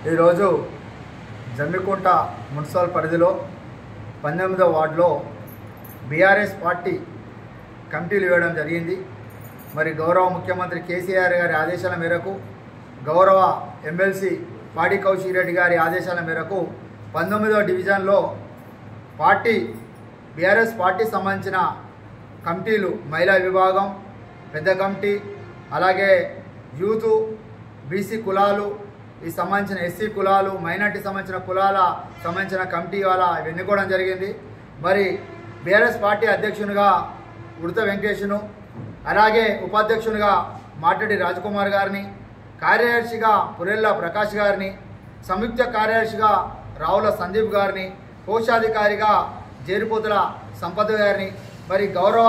ఈరోజు జమ్మికుంట మున్సిపల్ పరిధిలో పంతొమ్మిదో వార్డులో బీఆర్ఎస్ పార్టీ కమిటీలు ఇవ్వడం జరిగింది మరి గౌరవ ముఖ్యమంత్రి కేసీఆర్ గారి ఆదేశాల మేరకు గౌరవ ఎమ్మెల్సీ పాడి కౌశిక్ రెడ్డి గారి ఆదేశాల మేరకు పంతొమ్మిదో డివిజన్లో పార్టీ బీఆర్ఎస్ పార్టీ సంబంధించిన కమిటీలు మహిళా విభాగం పెద్ద కమిటీ అలాగే యూత్ బీసీ కులాలు ఈ సంబంధించిన ఎస్సీ కులాలు మైనార్టీ సంబంధించిన కులాల సంబంధించిన కమిటీ వాళ్ళ ఎన్నుకోవడం జరిగింది మరి బీఆర్ఎస్ పార్టీ అధ్యక్షునిగా ఉడత వెంకటేష్ను అలాగే ఉపాధ్యక్షునిగా మాటడి రాజ్కుమార్ గారిని కార్యదర్శిగా పురెల్ల ప్రకాష్ గారిని సంయుక్త కార్యదర్శిగా రావుల సందీప్ గారిని కోశాధికారిగా జేరిపోతుల సంపత్ గారిని మరి గౌరవ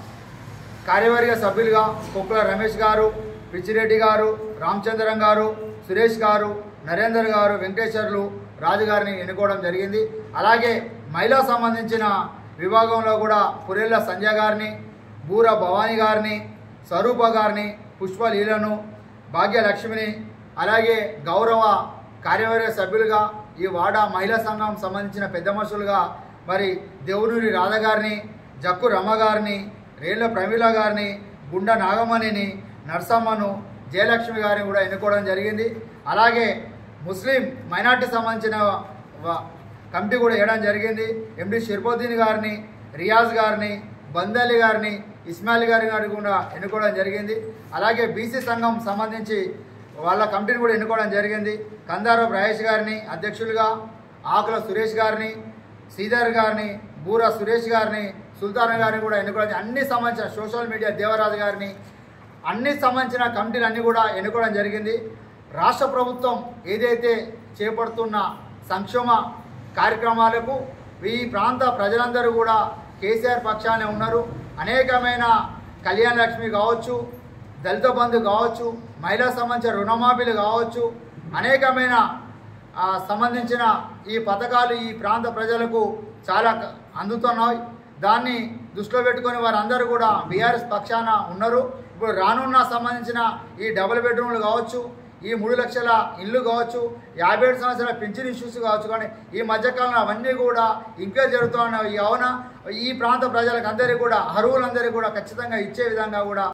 కార్యవర్గ సభ్యులుగా కుక్కల రమేష్ గారు పిచ్చిరెడ్డి గారు రామచంద్రం గారు సురేష్ గారు నరేందర్ గారు వెంకటేశ్వర్లు రాజు గారిని ఎన్నుకోవడం జరిగింది అలాగే మహిళా సంబంధించిన విభాగంలో కూడా పురెల్ల సంజయ్ గారిని బూర భవానీ గారిని స్వరూప గారిని పుష్పలీలను భాగ్యలక్ష్మిని అలాగే గౌరవ కార్యవర్గ సభ్యులుగా ఈ వాడ మహిళా సంఘం సంబంధించిన పెద్ద మనుషులుగా మరి దేవునూరి రాధ గారిని జక్కు రమ్మ గారిని రేళ్ల ప్రమీల గారిని గుండ నాగమణిని నర్సమ్మను జయలక్ష్మి గారిని కూడా ఎన్నుకోవడం జరిగింది అలాగే ముస్లిం మైనార్టీ సంబంధించిన వ- కమిటీ కూడా వేయడం జరిగింది ఎండి షిర్బుద్దీన్ గారిని రియాజ్ గారిని బందలి గారిని ఇస్మాయిల్ గారి గారిని కూడా ఎన్నుకోవడం జరిగింది అలాగే బీసీ సంఘం సంబంధించి వాళ్ళ కమిటీని కూడా ఎన్నుకోవడం జరిగింది కందారపు రహేష్ గారిని అధ్యక్షులుగా ఆకుల సురేష్ గారిని శ్రీధర్ గారిని బూరా సురేష్ గారిని సుల్తాన్ గారిని కూడా ఎన్నుకోవడం అన్ని సంబంధించిన సోషల్ మీడియా దేవరాజు గారిని అన్ని సంబంధించిన కమిటీలు అన్నీ కూడా ఎన్నుకోవడం జరిగింది రాష్ట్ర ప్రభుత్వం ఏదైతే చేపడుతున్న సంక్షేమ కార్యక్రమాలకు ఈ ప్రాంత ప్రజలందరూ కూడా కేసీఆర్ పక్షానే ఉన్నారు అనేకమైన కళ్యాణ లక్ష్మి కావచ్చు దళిత బంధు కావచ్చు మహిళా సంబంధించిన రుణమాఫీలు కావచ్చు అనేకమైన ఆ, సంబంధించిన ఈ పథకాలు ఈ ప్రాంత ప్రజలకు చాలా క- అందుతున్నాయి దాన్ని దృష్టిలో పెట్టుకొని వారందరూ కూడా బీఆర్ఎస్ పక్షాన ఉన్నారు ఇప్పుడు రానున్న సంబంధించిన ఈ డబుల్ బెడ్రూమ్లు కావచ్చు ఈ మూడు లక్షల ఇల్లు కావచ్చు యాభై ఏడు సంవత్సరాల పింఛన్ ఇష్యూస్ కావచ్చు కానీ ఈ మధ్యకాలంలో అవన్నీ కూడా ఇంకే జరుగుతున్నాయి అవున ఈ ప్రాంత ప్రజలకు అందరికీ కూడా అర్హులందరికీ కూడా ఖచ్చితంగా ఇచ్చే విధంగా కూడా